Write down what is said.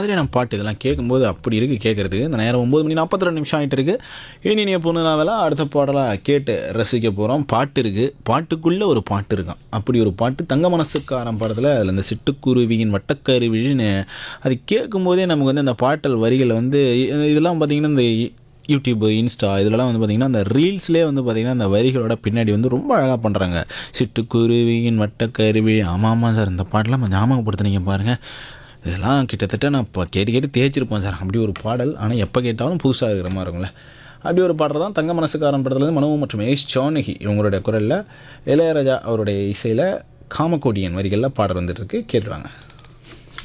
மாதிரியான பாட்டு இதெல்லாம் கேட்கும்போது அப்படி இருக்குது கேட்குறதுக்கு இந்த நேரம் ஒம்பது மணி நாற்பத்தி ரெண்டு நிமிஷம் ஆகிட்டு இருக்குது இனி நீ பொண்ணு நாவெல்லாம் அடுத்த பாடலாக கேட்டு ரசிக்க போகிறோம் பாட்டு இருக்குது பாட்டுக்குள்ளே ஒரு பாட்டு இருக்கான் அப்படி ஒரு பாட்டு தங்க மனசுக்காரன் படத்தில் அதில் இந்த சிட்டுக்குருவியின் வட்டக்கருவின்னு அது கேட்கும்போதே நமக்கு வந்து அந்த பாட்டல் வரிகள் வந்து இ- இதெல்லாம் பார்த்திங்கன்னா இந்த இ- யூடியூப் இன்ஸ்டா இதிலலாம் வந்து பார்த்திங்கன்னா அந்த ரீல்ஸ்லேயே வந்து பார்த்திங்கன்னா அந்த வரிகளோட பின்னாடி வந்து ரொம்ப அழகாக பண்ணுறாங்க சிட்டுக்குருவியின் வட்டக்கருவி ஆமாம் ஆமாம் சார் இந்த பாட்டெலாம் ஞாபகப்படுத்துனீங்க பாருங்கள் இதெல்லாம் கிட்டத்தட்ட நான் இப்போ கேட்டு கேட்டு தேய்ச்சிருப்பேன் சார் அப்படி ஒரு பாடல் ஆனால் எப்போ கேட்டாலும் புதுசாக இருக்கிற மாதிரி இருக்கும்ல அப்படி ஒரு பாடல் தான் தங்க மனசுக்காரன் படத்துலேருந்து மனோ மற்றும் ஏஷ் ஜானகி இவங்களுடைய குரலில் இளையராஜா அவருடைய இசையில் காமக்கோடியன் வரிகளில் பாடல் வந்துட்டு இருக்கு கேட்டுருவாங்க